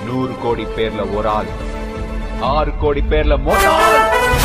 நூறு கோடி பேர்ல ஒரு ஆள் ஆறு கோடி பேர்ல மொத்த ஆள்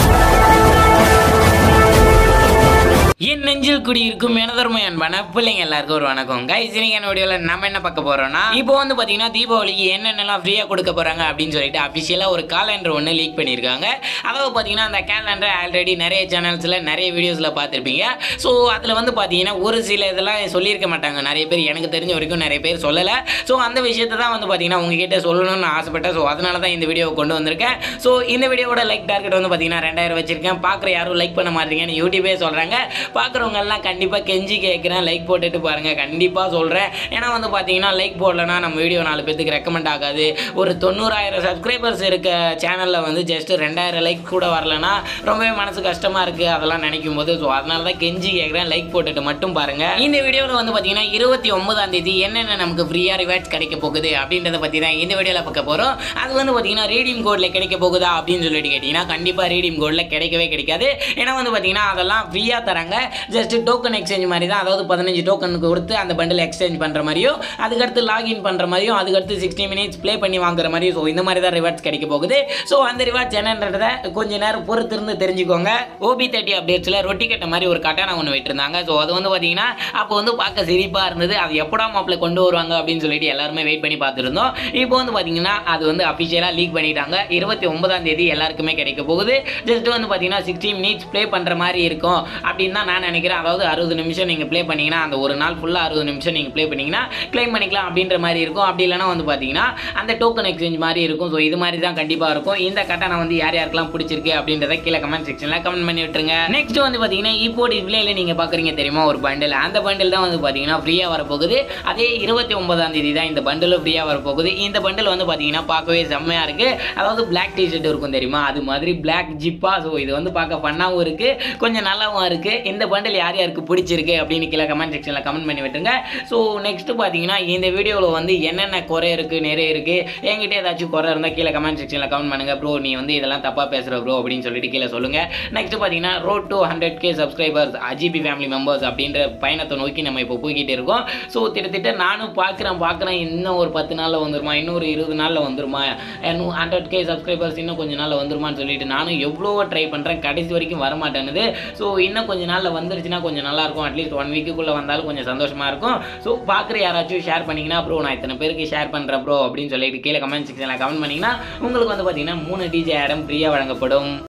என் நெஞ்சில் குடியிருக்கும் எனதர்மை அன்பான பிள்ளைங்க எல்லாருக்கும் ஒரு வணக்கம் கைஸ் இன்னைக்கு என்ன வீடியோவில் நம்ம என்ன பார்க்க போறோம்னா இப்போ வந்து பார்த்தீங்கன்னா தீபாவளிக்கு என்னென்னலாம் ஃப்ரீயாக கொடுக்க போறாங்க அப்படின்னு சொல்லிட்டு அஃபிஷியலாக ஒரு காலண்டர் ஒன்று லீக் பண்ணியிருக்காங்க அதாவது பார்த்தீங்கன்னா அந்த கேலண்டர் ஆல்ரெடி நிறைய சேனல்ஸில் நிறைய வீடியோஸில் பார்த்துருப்பீங்க ஸோ அதில் வந்து பார்த்தீங்கன்னா ஒரு சில இதெல்லாம் சொல்லியிருக்க மாட்டாங்க நிறைய பேர் எனக்கு தெரிஞ்ச வரைக்கும் நிறைய பேர் சொல்லலை ஸோ அந்த விஷயத்தை தான் வந்து பார்த்தீங்கன்னா உங்ககிட்ட சொல்லணும்னு ஆசைப்பட்டேன் ஸோ அதனால தான் இந்த வீடியோவை கொண்டு வந்திருக்கேன் ஸோ இந்த வீடியோவோட லைக் டார்கெட் வந்து பார்த்தீங்கன்னா ரெண்டாயிரம் வச்சிருக்கேன் பார்க்குற யாரும் லைக் பண்ண மாட்டீங்கன்னு யூடியூபே சொல்கிறாங்க பார்க்குறவங்க எல்லாம் கண்டிப்பாக கெஞ்சி கேட்குறேன் லைக் போட்டுட்டு பாருங்கள் கண்டிப்பாக சொல்கிறேன் ஏன்னா வந்து பார்த்தீங்கன்னா லைக் போடலன்னா நம்ம வீடியோ நாலு பேத்துக்கு ரெக்கமெண்ட் ஆகாது ஒரு தொண்ணூறாயிரம் சப்ஸ்கிரைபர்ஸ் இருக்க சேனலில் வந்து ஜஸ்ட் ரெண்டாயிரம் லைக் கூட வரலன்னா ரொம்பவே மனசு கஷ்டமாக இருக்குது அதெல்லாம் நினைக்கும் போது ஸோ அதனால தான் கெஞ்சி கேட்குறேன் லைக் போட்டுட்டு மட்டும் பாருங்கள் இந்த வீடியோவில் வந்து பார்த்தீங்கன்னா இருபத்தி ஒன்பதாம் தேதி என்னென்ன நமக்கு ஃப்ரீயாக ரிவார்ட்ஸ் கிடைக்க போகுது அப்படின்றத பற்றி தான் இந்த வீடியோவில் பார்க்க போகிறோம் அது வந்து பார்த்தீங்கன்னா ரீடிங் கோடில் கிடைக்க போகுதா அப்படின்னு சொல்லிட்டு கேட்டிங்கன்னா கண்டிப்பாக ரீடிங் கோடில் கிடைக்கவே கிடைக்காது ஏன்னா வந்து பார்த்தீங்கன்னா அதெல்லாம் ஃப்ரீயாக தராங்க ஜஸ்ட் டோக்கன் எக்ஸ்சேஞ்ச் மாதிரி தான் அதாவது பதினஞ்சு டோக்கன் கொடுத்து அந்த பண்டில் எக்ஸ்சேஞ்ச் பண்ணுற மாதிரியும் அதுக்கடுத்து லாகின் பண்ணுற மாதிரியும் அதுக்கடுத்து சிக்ஸ்டி மினிட்ஸ் ப்ளே பண்ணி வாங்குற மாதிரியும் ஸோ இந்த மாதிரி தான் ரிவார்ட்ஸ் கிடைக்க போகுது ஸோ அந்த ரிவார்ட்ஸ் என்னன்றத கொஞ்ச நேரம் பொறுத்து இருந்து தெரிஞ்சுக்கோங்க ஓபி தேர்ட்டி அப்டேட்ஸில் ரொட்டி கட்ட மாதிரி ஒரு கட்டான ஒன்று விட்டுருந்தாங்க ஸோ அது வந்து பார்த்தீங்கன்னா அப்போ வந்து பார்க்க சிரிப்பாக இருந்தது அது எப்படா மாப்பிள்ள கொண்டு வருவாங்க அப்படின்னு சொல்லிட்டு எல்லாருமே வெயிட் பண்ணி பார்த்துருந்தோம் இப்போ வந்து பார்த்தீங்கன்னா அது வந்து அஃபிஷியலாக லீக் பண்ணிட்டாங்க இருபத்தி ஒன்பதாம் தேதி எல்லாருக்குமே கிடைக்க போகுது ஜஸ்ட் வந்து பார்த்தீங்கன்னா சிக்ஸ்டி மினிட்ஸ் ப்ளே பண்ணுற மாதிரி இருக்கும் அப்படின்னு தான் நான் நினைக்கிறேன் அதாவது அறுபது நிமிஷம் நீங்கள் ப்ளே பண்ணீங்கன்னா அந்த ஒரு நாள் ஃபுல்லாக அறுபது நிமிஷம் நீங்கள் ப்ளே பண்ணீங்கன்னா க்ளைம் பண்ணிக்கலாம் அப்படின்ற மாதிரி இருக்கும் அப்படி இல்லைனா வந்து பார்த்தீங்கன்னா அந்த டோக்கன் எக்ஸ்சேஞ்ச் மாதிரி இருக்கும் ஸோ இது மாதிரி தான் கண்டிப்பாக இருக்கும் இந்த கட்டணை வந்து யார் யாருக்கெல்லாம் பிடிச்சிருக்கு அப்படின்றத கீழே கமெண்ட் செக்ஷனில் கமெண்ட் பண்ணி விட்டுருங்க நெக்ஸ்ட் வந்து பார்த்தீங்கன்னா இப்போ டிஸ்பிளேல நீங்கள் பார்க்குறீங்க தெரியுமா ஒரு பண்டில் அந்த பண்டில் தான் வந்து பார்த்தீங்கன்னா ஃப்ரீயாக வரப்போகுது அதே இருபத்தி ஒன்பதாம் தேதி தான் இந்த பண்டிலும் ஃப்ரீயாக வரப்போகுது இந்த பண்டில் வந்து பார்த்தீங்கன்னா பார்க்கவே செம்மையாக இருக்குது அதாவது பிளாக் டிஷர்ட் இருக்கும் தெரியுமா அது மாதிரி பிளாக் ஜிப்பா ஸோ இது வந்து பார்க்க ஃபன்னாகவும் இருக்குது கொஞ்சம் நல்லாவும் இருக்குது இந்த பண்டில் யார் யாருக்கு பிடிச்சிருக்கு அப்படின்னு கீழே கமெண்ட் செக்ஷனில் கமெண்ட் பண்ணி விட்டுருங்க ஸோ நெக்ஸ்ட் பார்த்தீங்கன்னா இந்த வீடியோவில் வந்து என்னென்ன குறை இருக்குது நிறைய இருக்குது என்கிட்ட ஏதாச்சும் குறை இருந்தால் கீழே கமெண்ட் செக்ஷனில் கமெண்ட் பண்ணுங்க ப்ரோ நீ வந்து இதெல்லாம் தப்பாக பேசுகிற ப்ரோ அப்படின்னு சொல்லிட்டு கீழே சொல்லுங்கள் நெக்ஸ்ட் பார்த்தீங்கன்னா road to hundred K subscribers அஜிபி ஃபேமிலி மெம்பர்ஸ் அப்படின்ற பயணத்தை நோக்கி நம்ம இப்போ போய்கிட்டு இருக்கோம் ஸோ திட்டத்திட்ட நானும் பார்க்குறேன் பார்க்குறேன் இன்னும் ஒரு பத்து நாளில் வந்துருமா இன்னும் ஒரு இருபது நாளில் வந்துருமா இன்னும் ஹண்ட்ரட் கே சப்ஸ்கிரைபர்ஸ் இன்னும் கொஞ்ச நாளில் வந்துருமான்னு சொல்லிட்டு நானும் எவ்வளவோ ட்ரை பண்ணுறேன் கடைசி வரைக்கும் வர மாட்டேனுது ஸோ இன்னும் கொஞ்ச நாளில் வந்துருச்சுன்னா கொஞ்சம் நல்லா இருக்கும் அட்லீஸ்ட் ஒன் வீக்குள்ளே வந்தாலும் கொஞ்சம் சந்தோஷமாக இருக்கும் ஸோ பார்க்குற யாராச்சும் ஷேர் பண்ணிங்கன்னா ப்ரோ நான் இத்தனை பேருக்கு ஷேர் பண்ணுறேன் ப்ரோ அப்படின்னு சொல்லிட்டு கீழே கமெண்ட் செக்ஷனில் கமெண்ட் பண்ணிங்கன்னா உங்களுக்கு வந்து பார்த்தீங்கன்னா மூணு டிஜே ஆடம் ஃப்ரீயாக வழங்கப்படும்